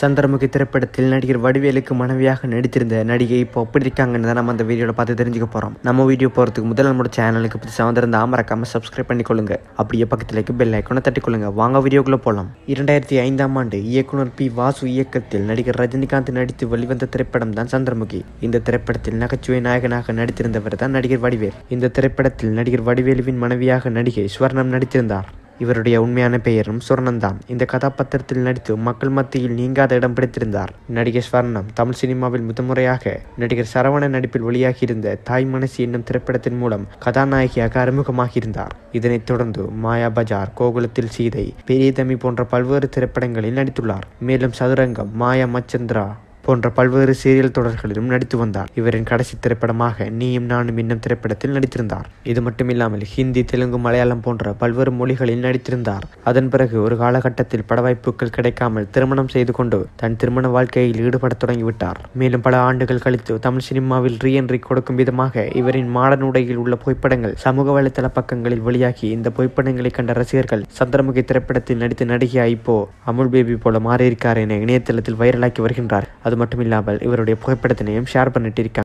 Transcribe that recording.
சந்திரமுகி திரைப்படத்தில் நடிகர் வடிவேலுக்கு மனைவியாக நடித்திருந்த நடிகை இப்போ எப்படி இருக்காங்கன்னு தான் நம்ம அந்த வீடியோவில் பார்த்து தெரிஞ்சுக்க போகிறோம் நம்ம வீடியோ போகிறதுக்கு முதல்ல நம்மளோட சேனலுக்கு புதுசாக வந்திருந்தா மறக்காம சப்ஸ்கிரைப் பண்ணிக்கொள்ளுங்க அப்படியே பக்கத்தில் இருக்க பெல் ஐக்கனை தட்டிக்கொள்ளுங்க வாங்க வீடியோக்குள்ளே போகலாம் இரண்டாயிரத்தி ஐந்தாம் ஆண்டு இயக்குனர் பி வாசு இயக்கத்தில் நடிகர் ரஜினிகாந்த் நடித்து வெளிவந்த திரைப்படம் தான் சந்திரமுகி இந்த திரைப்படத்தில் நகைச்சுவை நாயகனாக நடித்திருந்தவர் தான் நடிகர் வடிவேல் இந்த திரைப்படத்தில் நடிகர் வடிவேலுவின் மனைவியாக நடிகை ஸ்வர்ணம் நடித்திருந்தார் இவருடைய உண்மையான பெயரும் சுவர்ணன்தான் இந்த கதாபாத்திரத்தில் நடித்து மக்கள் மத்தியில் நீங்காத இடம் பிடித்திருந்தார் நடிகர் ஸ்வர்ணம் தமிழ் சினிமாவில் முதன்முறையாக நடிகர் சரவணன் நடிப்பில் வெளியாகியிருந்த தாய் மனசு என்னும் திரைப்படத்தின் மூலம் கதாநாயகியாக அறிமுகமாகியிருந்தார் இதனைத் தொடர்ந்து மாயா பஜார் கோகுலத்தில் சீதை பெரிய தம்பி போன்ற பல்வேறு திரைப்படங்களில் நடித்துள்ளார் மேலும் சதுரங்கம் மாயா மச்சந்திரா போன்ற பல்வேறு சீரியல் தொடர்களிலும் நடித்து வந்தார் இவரின் கடைசி திரைப்படமாக நீயும் நானும் என்னும் திரைப்படத்தில் நடித்திருந்தார் இது மட்டுமில்லாமல் ஹிந்தி தெலுங்கு மலையாளம் போன்ற பல்வேறு மொழிகளில் நடித்திருந்தார் அதன் பிறகு ஒரு காலகட்டத்தில் பட வாய்ப்புகள் கிடைக்காமல் திருமணம் செய்து கொண்டு தன் திருமண வாழ்க்கையில் ஈடுபட தொடங்கிவிட்டார் மேலும் பல ஆண்டுகள் கழித்து தமிழ் சினிமாவில் ரீஎன்ட்ரி கொடுக்கும் விதமாக இவரின் மாடர்ன் உடையில் உள்ள புகைப்படங்கள் சமூக வலைதள பக்கங்களில் வெளியாகி இந்த புகைப்படங்களை கண்ட ரசிகர்கள் சந்திரமுகி திரைப்படத்தில் நடித்த நடிகை இப்போ அமுல் பேபி போல மாறியிருக்கார் என இணையதளத்தில் வைரலாக்கி வருகின்றார் அது மட்டும் இல்லாமல் இவருடைய புகைப்படத்தினையும் ஷேர் பண்ணிட்டு இருக்காங்க